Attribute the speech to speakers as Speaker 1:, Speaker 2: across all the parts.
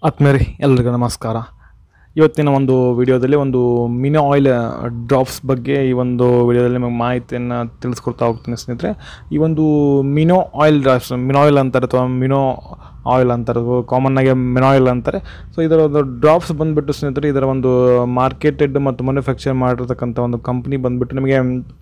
Speaker 1: ಆತ್ಮೇರಿ ಎಲ್ರಿಗೂ ನಮಸ್ಕಾರ ಇವತ್ತಿನ ಒಂದು ವಿಡಿಯೋದಲ್ಲಿ ಒಂದು ಮಿನಿ ಆಯಿಲ್ ಡ್ರಾಪ್ಸ್ ಬಗ್ಗೆ ಈ ಒಂದು ವಿಡಿಯೋದಲ್ಲಿ ನಿಮಗೆ ಮಾಹಿತಿಯನ್ನು ತಿಳಿಸ್ಕೊಡ್ತಾ ಹೋಗ್ತೀನಿ ಸ್ನೇಹಿತರೆ ಈ ಒಂದು Minoil drops Minoil ಅಂತಾರೆ ಅಥವಾ ಮಿನೋ ಆಯಿಲ್ ಅಂತಾರೆ ಕಾಮನ್ ಆಗಿ ಮಿನೋ ಆಯಿಲ್ ಅಂತಾರೆ ಸೊ ಇದರ ಒಂದು ಡ್ರಾಪ್ಸ್ ಬಂದುಬಿಟ್ಟು ಸ್ನೇಹಿತರೆ ಇದರ ಒಂದು ಮಾರ್ಕೆಟೆಡ್ ಮತ್ತು ಮ್ಯಾನುಫ್ಯಾಕ್ಚರ್ ಮಾಡಿರ್ತಕ್ಕಂಥ ಒಂದು ಕಂಪ್ನಿ ಬಂದುಬಿಟ್ಟು ನಿಮಗೆ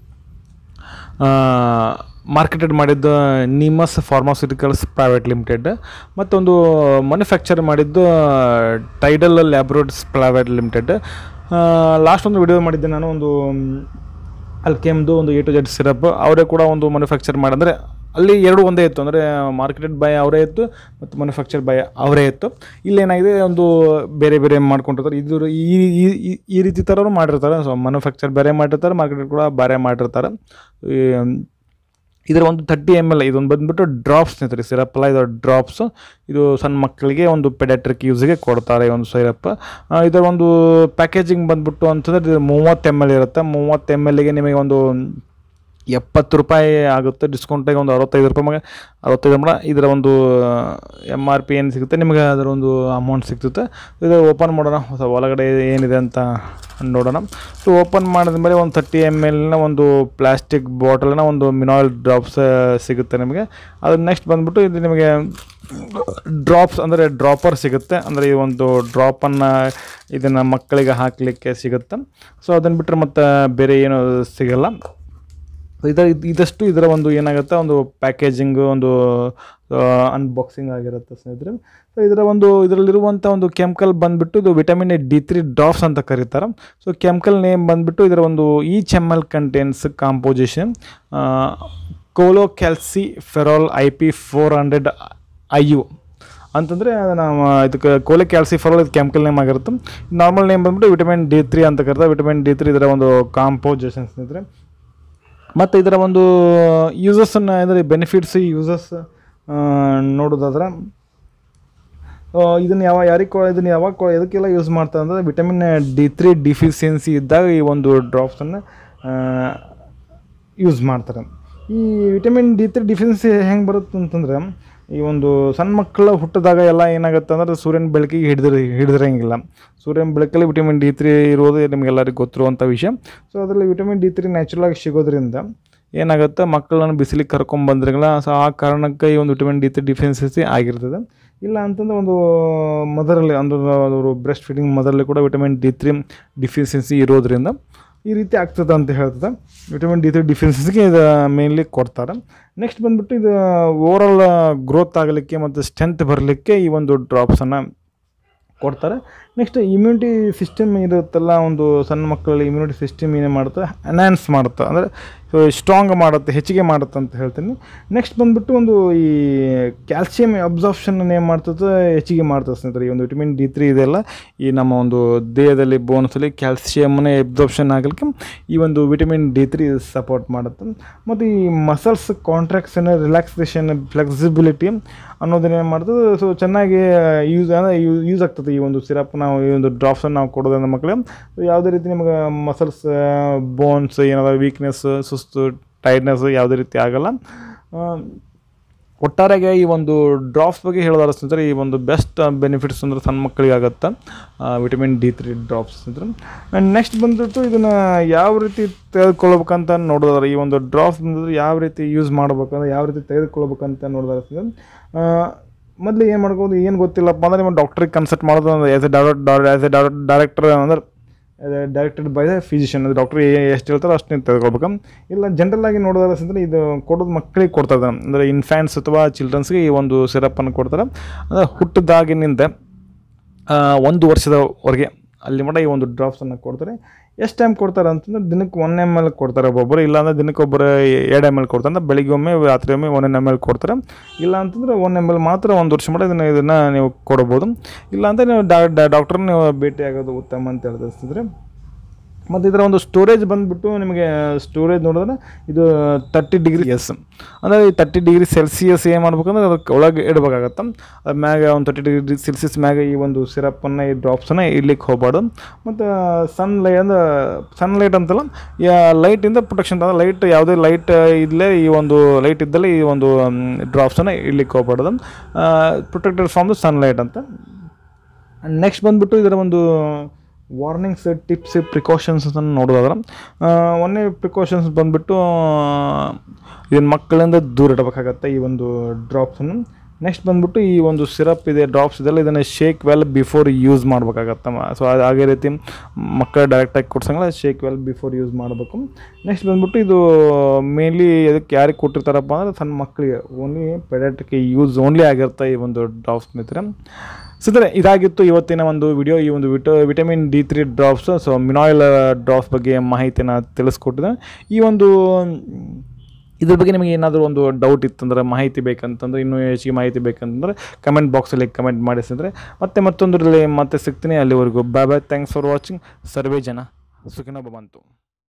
Speaker 1: ಮಾರ್ಕೆಟೆಡ್ ಮಾಡಿದ್ದು ನಿಮಸ್ ಫಾರ್ಮಾಸ್ಯೂಟಿಕಲ್ಸ್ ಪ್ರೈವೇಟ್ ಲಿಮಿಟೆಡ್ ಮತ್ತೊಂದು ಮ್ಯಾನುಫ್ಯಾಕ್ಚರ್ ಮಾಡಿದ್ದು Tidal laboratories private limited last ಒಂದು ವಿಡಿಯೋ ಮಾಡಿದ್ದೆ ನಾನು ಒಂದು ಅಲ್ಕೆಮ್ದು ಒಂದು ಎ ಟು ಜೆಡ್ ಸಿರಪ್ ಅವರೇ ಕೂಡ ಒಂದು ಮ್ಯಾನುಫ್ಯಾಕ್ಚರ್ ಮಾಡಿದ್ರೆ ಅಲ್ಲಿ ಎರಡು ಒಂದೇ ಇತ್ತು ಅಂದರೆ ಮಾರ್ಕೆಟೆಡ್ ಬೈ ಅವರೇ ಇತ್ತು ಮತ್ತು ಮ್ಯಾನುಫ್ಯಾಕ್ಚರ್ ಬೈ ಅವರೇ ಇತ್ತು ಇಲ್ಲೇನಾಗಿದೆ ಒಂದು ಬೇರೆ ಬೇರೆ ಮಾಡ್ಕೊಂಡಿರ್ತಾರೆ ಇದು ಈ ಈ- ಈ- ಈ ರೀತಿ ಥರನೂ ಮಾಡಿರ್ತಾರೆ ಸೊ ಮ್ಯಾನುಫ್ಯಾಕ್ಚರ್ ಬೇರೆ ಮಾಡಿರ್ತಾರೆ ಮಾರ್ಕೆಟೆಡ್ ಕೂಡ ಬೇರೆ ಮಾಡಿರ್ತಾರೆ ಈ, ಇದರ ಒಂದು ತರ್ಟಿ ಎಮ್ ಎಲ್ ಇದೊಂದು ಬಂದುಬಿಟ್ಟು ಡ್ರಾಪ್ಸ್ ಸ್ನೇಹಿತರೆ ಸಿರಪ್ ಅಲ್ಲ ಇದು ಡ್ರಾಪ್ಸ್ ಇದು ಸಣ್ಣ ಮಕ್ಕಳಿಗೆ ಒಂದು ಪೆಡಾಟ್ರಿಕ್ ಯೂಸ್ಗೆ ಕೊಡ್ತಾರೆ ಈ ಒಂದು ಸಿರಪ್ ಇದರ ಒಂದು ಪ್ಯಾಕೇಜಿಂಗ್ ಬಂದ್ಬಿಟ್ಟು ಅಂತಂದರೆ ಇದು ಮೂವತ್ತು ಎಮ್ ಎಲ್ ಇರುತ್ತೆ ಮೂವತ್ತು ಎಮ್ ಎಲ್ಗೆ ನಿಮಗೆ ಒಂದು ಎಪ್ಪತ್ತು ರೂಪಾಯಿ ಆಗುತ್ತೆ ಡಿಸ್ಕೌಂಟಾಗಿ ಒಂದು ಅರವತ್ತೈದು ರೂಪಾಯಿ ಮಗ ಅರವತ್ತೈದು ಮಡ ಇದರ ಒಂದು ಎಮ್ ಆರ್ ಪಿ ಏನು ಸಿಗುತ್ತೆ ನಿಮಗೆ ಅದರ ಒಂದು ಅಮೌಂಟ್ ಸಿಗ್ತದೆ ಇದು ಓಪನ್ ಮಾಡೋಣ ಹೊಸ ಒಳಗಡೆ ಏನಿದೆ ಅಂತ ನೋಡೋಣ ಸೊ ಓಪನ್ ಮಾಡಿದ ಮೇಲೆ ಒಂದು ತರ್ಟಿ ಎಮ್ ಎಲ್ನ ಒಂದು ಪ್ಲಾಸ್ಟಿಕ್ ಬಾಟಲ್ನ ಒಂದು ಮಿನಾಯಿಲ್ ಡ್ರಾಪ್ಸ್ ಸಿಗುತ್ತೆ ನಿಮಗೆ ಅದು ನೆಕ್ಸ್ಟ್ ಬಂದ್ಬಿಟ್ಟು ಇದು ನಿಮಗೆ ಡ್ರಾಪ್ಸ್ ಅಂದರೆ ಡ್ರಾಪರ್ ಸಿಗುತ್ತೆ ಅಂದರೆ ಈ ಒಂದು ಡ್ರಾಪನ್ನು ಇದನ್ನು ಮಕ್ಕಳಿಗೆ ಹಾಕಲಿಕ್ಕೆ ಸಿಗುತ್ತೆ ಸೊ ಅದನ್ನು ಬಿಟ್ಟರೆ ಮತ್ತು ಬೇರೆ ಏನು ಸಿಗಲ್ಲ ಇದರ ಇದ್- ಇದಷ್ಟು ಇದರ ಒಂದು ಏನಾಗುತ್ತೆ ಒಂದು ಪ್ಯಾಕೇಜಿಂಗ್ ಒಂದು ಅನ್ಬಾಕ್ಸಿಂಗ್ ಆಗಿರುತ್ತೆ ಸ್ನೇಹಿತರೆ ಸೊ ಇದರ ಒಂದು ಇದರಲ್ಲಿರುವಂಥ ಒಂದು ಕೆಮಿಕಲ್ ಬಂದುಬಿಟ್ಟು ಇದು ವಿಟಮಿನ್ ಡಿ ತ್ರೀ ಡ್ರಾಪ್ಸ್ ಅಂತ ಕರೀತಾರೆ ಸೊ ಕೆಮಿಕಲ್ ನೇಮ್ ಬಂದುಬಿಟ್ಟು ಇದರ ಒಂದು each M L contains composition cholecalciferol I P four hundred I U ಅಂತಂದರೆ ನಾವು ಇದಕ್ಕೆ ಕೋಲೆ ಕ್ಯಾಲ್ಸಿಫಾಲ್ ಇದು ಕೆಮಿಕಲ್ ನೇಮ್ ಆಗಿರುತ್ತೆ ನಾರ್ಮಲ್ ನೇಮ್ ಬಂದ್ಬಿಟ್ಟು ವಿಟಮಿನ್ ಡಿ ತ್ರೀ ಅಂತ ಕರೀತಾರೆ ವಿಟಮಿನ್ ಡಿ ತ್ರೀ ಇದರ ಒಂದು ಕಾಂಪೋಸಿಷನ್ ಸ್ನೇಹಿತರೆ ಮತ್ತು ಇದರ ಒಂದು ಯೂಸಸ್ಸನ್ನು ಅಂದರೆ ಬೆನಿಫಿಟ್ಸ್ ಯೂಸಸ್ ನೋಡೋದಾದ್ರೆ ಇದನ್ನು ಯಾವ ಯಾರಿಗೆ ಕೊ ಇದನ್ನು ಯಾವಾಗ ಕೊ ಎದಕ್ಕೆಲ್ಲ ಯೂಸ್ ಮಾಡ್ತಾರೆ ಅಂದರೆ ವಿಟಮಿನ್ ಡಿ ತ್ರೀ ಡಿಫಿಷಿಯನ್ಸಿ ಇದ್ದಾಗ ಈ ಒಂದು ಡ್ರಾಪ್ಸನ್ನು ಯೂಸ್ ಮಾಡ್ತಾರೆ ಈ ವಿಟಮಿನ್ ಡಿ ತ್ರೀ ಡಿಫಿಷಿಯನ್ಸಿ ಹೆಂಗೆ ಬರುತ್ತೆ ಅಂತಂದರೆ ಈ ಒಂದು ಸಣ್ಣ ಮಕ್ಕಳ ಹುಟ್ಟಿದಾಗ ಎಲ್ಲ ಏನಾಗುತ್ತೆ ಅಂದರೆ ಸೂರ್ಯನ ಬೆಳಕಿಗೆ ಹಿಡಿದ್ರೆ ಹಿಡಿದಿರಂಗಿಲ್ಲ ಸೂರ್ಯನ ಬೆಳಕಲ್ಲಿ ವಿಟಮಿನ್ ಡಿ ತ್ರೀ ಇರೋದು ನಿಮಗೆಲ್ಲರಿಗೂ ಗೊತ್ತಿರುವಂಥ ವಿಷಯ ಸೊ ಅದರಲ್ಲಿ ವಿಟಮಿನ್ ಡಿ ತ್ರೀ ನ್ಯಾಚುರಲಾಗಿ ಸಿಗೋದ್ರಿಂದ ಏನಾಗುತ್ತೆ ಮಕ್ಕಳನ್ನು ಬಿಸಿಲಿಗೆ ಕರ್ಕೊಂಬಂದ್ರಂಗಿಲ್ಲ ಸೊ ಆ ಕಾರಣಕ್ಕೆ ಈ ಒಂದು ವಿಟಮಿನ್ ಡಿ ತ್ರೀ ಡಿಫಿಷಿಯನ್ಸಿ ಆಗಿರ್ತದೆ ಇಲ್ಲ ಅಂತಂದ್ರೆ ಒಂದು ಮದರಲ್ಲಿ ಅಂದ್ರೆ ಅವರು ಬ್ರೆಸ್ಟ್ ಫೀಡಿಂಗ್ ಮದರಲ್ಲಿ ಕೂಡ ವಿಟಮಿನ್ ಡಿ ತ್ರೀ ಡಿಫಿಷಿಯನ್ಸಿ ಇರೋದ್ರಿಂದ ಈ ರೀತಿ ಆಗ್ತದೆ ಅಂತ ಹೇಳ್ತದೆ ವಿಟಮಿನ್ ಡಿ ತ್ರೀ ಡಿಫಿಷಿಯನ್ಸಿಗೆ ಇದು ಮೇನ್ಲಿ ಕೊಡ್ತಾರೆ ನೆಕ್ಸ್ಟ್ ಬಂದ್ಬಿಟ್ಟು ಇದು ಓವರಾಲ್ ಗ್ರೋತ್ ಆಗಲಿಕ್ಕೆ ಮತ್ತು ಸ್ಟ್ರೆಂತ್ ಬರಲಿಕ್ಕೆ ಈ ಒಂದು ಡ್ರಾಪ್ಸನ್ನು ಕೊಡ್ತಾರೆ ನೆಕ್ಸ್ಟ್ ಇಮ್ಯುನಿಟಿ ಸಿಸ್ಟಮ್ ಇರುತ್ತಲ್ಲ ಒಂದು ಸಣ್ಣ ಮಕ್ಕಳಲ್ಲಿ ಇಮ್ಯುನಿಟಿ ಸಿಸ್ಟಮ್ ಏನೇ ಮಾಡುತ್ತೆ ಎನ್ಹ್ಯಾನ್ಸ್ ಮಾಡುತ್ತೆ ಅಂದರೆ ಸ್ಟ್ರಾಂಗ್ ಮಾಡುತ್ತೆ ಹೆಚ್ಚಿಗೆ ಮಾಡುತ್ತೆ ಅಂತ ಹೇಳ್ತೀನಿ ನೆಕ್ಸ್ಟ್ ಬಂದ್ಬಿಟ್ಟು ಒಂದು ಈ ಕ್ಯಾಲ್ಸಿಯಂ ಅಬ್ಸಾರ್ಪ್ಷನ್ ಏನು ಮಾಡ್ತದೆ ಹೆಚ್ಚಿಗೆ ಮಾಡ್ತದೆ ಸ್ನೇಹಿತರೆ ಈ ಒಂದು ವಿಟಮಿನ್ ಡಿ ತ್ರೀ ಇದೆಲ್ಲ ಈ ನಮ್ಮ ಒಂದು ದೇಹದಲ್ಲಿ ಬೋನ್ಸಲ್ಲಿ ಕ್ಯಾಲ್ಸಿಯಮ್ನ ಅಬ್ಸಾರ್ಪ್ಷನ್ ಆಗಲಿಕ್ಕೆ ಈ ಒಂದು ವಿಟಮಿನ್ ಡಿ ತ್ರೀ ಸಪೋರ್ಟ್ ಮಾಡುತ್ತೆ ಮತ್ತು ಈ ಮಸಲ್ಸ್ ಕಾಂಟ್ರಾಕ್ಷನ್ ರಿಲ್ಯಾಕ್ಸೇಷನ್ ಫ್ಲೆಕ್ಸಿಬಿಲಿಟಿ ಅನ್ನೋದನ್ನೇನು ಮಾಡ್ತದೆ ಸೊ ಚೆನ್ನಾಗಿ ಯೂಸ್ ಅಂದರೆ ಯೂಸ್ ಆಗ್ತದೆ ಈ ಒಂದು ಸಿರಪ್ ನಾವು ಈ ಒಂದು ಡ್ರಾಪ್ಸನ್ನು ನಾವು ಕೊಡೋದ್ರಿಂದ ಮಕ್ಕಳಿಗೆ ಯಾವುದೇ ರೀತಿ ನಿಮಗೆ ಮಸಲ್ಸ್ ಬೋನ್ಸ್ ಏನಾದ್ರು ವೀಕ್ನೆಸ್ ಸುಸ್ತು ಟೈರ್ಡ್ನೆಸ್ ಯಾವುದೇ ರೀತಿ ಆಗಲ್ಲ ಆ, ಒಟ್ಟಾರೆಗೆ ಈ ಒಂದು ಡ್ರಾಪ್ಸ್ ಬಗ್ಗೆ ಹೇಳೋದಾದ್ರೆ ಸ್ನೇಹಿತರೆ ಈ ಒಂದು ಬೆಸ್ಟ್ ಬೆನಿಫಿಟ್ಸ್ ಅಂದ್ರೆ ಸಣ್ಣ ಮಕ್ಕಳಿಗೆ ಆಗುತ್ತೆ ವಿಟಮಿನ್ ಡಿ ತ್ರೀ ಡ್ರಾಪ್ಸ್ ಸ್ನೇಹಿತರೆ ಆ್ಯಂಡ್ ನೆಕ್ಸ್ಟ್ ಬಂದ್ಬಿಟ್ಟು ಇದನ್ನು ಯಾವ ರೀತಿ ತೆಗೆದುಕೊಳ್ಬೇಕಂತ ನೋಡೋದಾದ್ರೆ ಈ ಒಂದು ಡ್ರಾಪ್ಸ್ ಬಂದಿದ್ರೆ ಯಾವ ರೀತಿ ಯೂಸ್ ಮಾಡ್ಬೇಕಂದ್ರೆ ಯಾವ ರೀತಿ ತೆಗೆದುಕೊಳ್ಬೇಕಂತ ನೋಡೋದಾದ್ರೆ ಸ್ನೇಹಿತರೆ ಮೊದಲು ಏನು ಮಾಡ್ಬೋದು ಏನು ಗೊತ್ತಿಲ್ಲಪ್ಪ ಅಂದ್ರೆ ನಿಮ್ಮ ಡಾಕ್ಟ್ರಿಗೆ ಕನ್ಸಲ್ಟ್ ಮಾಡೋದು ಅಂದ್ರೆ as a doctor as a director ಅಂದ್ರೆ ಡೈರೆಕ್ಟೆಡ್ ಬೈ ದ ಫಿಸಿಷಿಯನ್ ಅದು ಡಾಕ್ಟ್ರ್ ಎಷ್ಟು ಹೇಳ್ತಾರೋ ಅಷ್ಟು ನೀವು ತೆಗೆದುಕೊಳ್ಬೇಕು ಇಲ್ಲ ಜನರಲ್ ಆಗಿ ನೋಡೋದಾದ್ರೆ ಅಂದರೆ ಇದು ಕೊಡೋದು ಮಕ್ಕಳಿಗೆ ಕೊಡ್ತಾರೆ ಅಂದರೆ ಇನ್ಫ್ಯಾಂಟ್ಸ್ ಅಥವಾ ಚಿಲ್ಡ್ರನ್ಸ್ಗೆ ಈ ಒಂದು ಸಿರಪ್ಪನ್ನು ಕೊಡ್ತಾರೆ ಅಂದರೆ ಹುಟ್ಟಿದಾಗಿನಿಂದ ಆ, ಒಂದು ವರ್ಷದವರೆಗೆ ಅಲ್ಲಿ ಮಟ್ಟ ಈ ಒಂದು ಡ್ರಾಪ್ಸನ್ನು ಕೊಡ್ತಾರೆ ಎಷ್ಟು ಟೈಮ್ ಕೊಡ್ತಾರೆ ಅಂತಂದ್ರೆ ದಿನಕ್ಕೆ ಒನ್ ಎಮ್ ಎಲ್ ಕೊಡ್ತಾರೆ ಒಬ್ಬೊಬ್ಬರು ಇಲ್ಲಾಂದ್ರೆ ದಿನಕ್ಕೆ ಒಬ್ಬರು ಎರಡು ಎಮ್ ಎಲ್ ಕೊಡ್ತಾರೆ ಅಂದ್ರೆ ಬೆಳಿಗ್ಗೆ ಒಮ್ಮೆ ರಾತ್ರಿ ಒಮ್ಮೆ ಒನ್ ಎಮ್ ಎಲ್ ಕೊಡ್ತಾರೆ ಇಲ್ಲ ಅಂತಂದ್ರೆ ಒನ್ ಎಮ್ ಎಲ್ ಮಾತ್ರ ಒಂದು ವರ್ಷ ಮಟ್ಟ ಇದನ್ನು ಇದನ್ನು ನೀವು ಕೊಡ್ಬೋದು ಇಲ್ಲ ಅಂದರೆ ನೀವು ಡಾಕ್ಟ್ರನ್ನ ನೀವು ಭೇಟಿ ಆಗೋದು ಉತ್ತಮ ಅಂತ ಹೇಳ್ತಿದ್ರೆ ಮತ್ತು ಇದರ ಒಂದು ಸ್ಟೋರೇಜ್ ಬಂದುಬಿಟ್ಟು ನಿಮಗೆ ಸ್ಟೋರೇಜ್ ನೋಡಿದ್ರೆ ಇದು ತರ್ಟಿ ಡಿಗ್ರಿ ಎಸ್ ಅಂದರೆ ಈ ತರ್ಟಿ ಡಿಗ್ರಿ ಸೆಲ್ಸಿಯಸ್ ಏನು ಮಾಡ್ಬೇಕಂದ್ರೆ ಅದಕ್ಕೆ ಒಳಗೆ ಇಡಬೇಕಾಗತ್ತೆ ಅದು ಮ್ಯಾಗ ಒಂದು ತರ್ಟಿ ಡಿಗ್ರಿ ಸೆಲ್ಸಿಯಸ್ ಮ್ಯಾಗ ಈ ಒಂದು ಸಿರಪ್ಪನ್ನು ಈ ಡ್ರಾಪ್ಸನ್ನು ಇಡ್ಲಿಕ್ಕೆ ಹೋಗ್ಬಾರ್ದು ಮತ್ತು ಸನ್ ಲೈ ಅಂದ್ರೆ ಸನ್ಲೈಟ್ ಅಂತಲ್ಲ ಲೈಟಿಂದ ಪ್ರೊಟೆಕ್ಷನ್ ಅಂದರೆ ಲೈಟ್ ಯಾವುದೇ ಲೈಟ್ ಇಲ್ಲೇ ಈ ಒಂದು ಲೈಟ್ ಇದ್ದಲ್ಲಿ ಈ ಒಂದು ಡ್ರಾಪ್ಸನ್ನು ಇಡ್ಲಿಕ್ಕೆ ಹೋಗ್ಬಾರ್ದು ಪ್ರೊಟೆಕ್ಟೆಡ್ ಫ್ರಮ್ ದ ಸನ್ಲೈಟ್ ಅಂತ ನೆಕ್ಸ್ಟ್ ಬಂದ್ಬಿಟ್ಟು ಇದರ ಒಂದು ವಾರ್ನಿಂಗ್ಸ್ ಟಿಪ್ಸ್ ಪ್ರಿಕಾಷನ್ಸ್ ಅಂತ ನೋಡೋದಾದ್ರೆ ಆ, ಒಂದನೇ ಪ್ರಿಕಾಷನ್ಸ್ ಬಂದ್ಬಿಟ್ಟು ಇದನ್ನ ಮಕ್ಕಳಿಂದ ದೂರ ಇಡಬೇಕಾಗತ್ತೆ ಈ ಒಂದು ಡ್ರಾಪ್ಸನ್ನು ನೆಕ್ಸ್ಟ್ ಬಂದ್ಬಿಟ್ಟು ಈ ಒಂದು ಸಿರಪ್ ಇದೆ ಡ್ರಾಪ್ಸ್ ಇದೆಲ್ಲ ಇದನ್ನು ಶೇಕ್ ವೆಲ್ ಬಿಫೋರ್ ಯೂಸ್ ಮಾಡಬೇಕಾಗತ್ತೆ ಸೊ ಅದೇ ರೀತಿ ಮಕ್ಕಳು ಡೈರೆಕ್ಟಾಗಿ ಕೊಡ್ಸಂಗಿಲ್ಲ ಶೇಕ್ ವೆಲ್ ಬಿಫೋರ್ ಯೂಸ್ ಮಾಡಬೇಕು ನೆಕ್ಸ್ಟ್ ಬಂದ್ಬಿಟ್ಟು ಇದು ಮೇನ್ಲಿ ಇದಕ್ಕೆ ಯಾರಿಗೆ ಕೊಟ್ಟಿರ್ತಾರಪ್ಪ ಅಂದ್ರೆ ಸಣ್ಣ ಮಕ್ಕಳಿಗೆ ಓನ್ಲಿ ಪೆಡಾಟಿಕ್ ಯೂಸ್ ಓನ್ಲಿ ಆಗಿರುತ್ತೆ ಈ ಒಂದು ಡ್ರಾಪ್ಸ್ ಮಿತ್ರ ಸಿದ್ರೆ ಇದಾಗಿತ್ತು ಇವತ್ತಿನ ಒಂದು ವಿಡಿಯೋ ಈ ಒಂದು ವಿಟ vitamin D three drops so Minoil drops ಬಗ್ಗೆ ಮಾಹಿತಿನ ತಿಳಿಸ್ಕೊಟ್ಟಿದೆ ಈ ಒಂದು ಇದ್ರ ಬಗ್ಗೆ ನಿಮಗೆ ಏನಾದರೂ ಒಂದು ಡೌಟ್ ಇತ್ತಂದ್ರೆ ಮಾಹಿತಿ ಬೇಕಂತಂದ್ರೆ ಇನ್ನೂ ಹೆಚ್ಚಿಗೆ ಮಾಹಿತಿ ಬೇಕಂತಂದ್ರೆ ಕಮೆಂಟ್ ಬಾಕ್ಸಲ್ಲಿ ಕಮೆಂಟ್ ಮಾಡಿಸಿದ್ರೆ ಮತ್ತೆ ಮತ್ತೊಂದರಲ್ಲಿ ಮತ್ತೆ ಸಿಗ್ತೀನಿ ಅಲ್ಲಿವರೆಗೂ bye bye thanks for watching ಸರ್ವೇ ಜನ ಸುಖಿನೋ ಬಂತು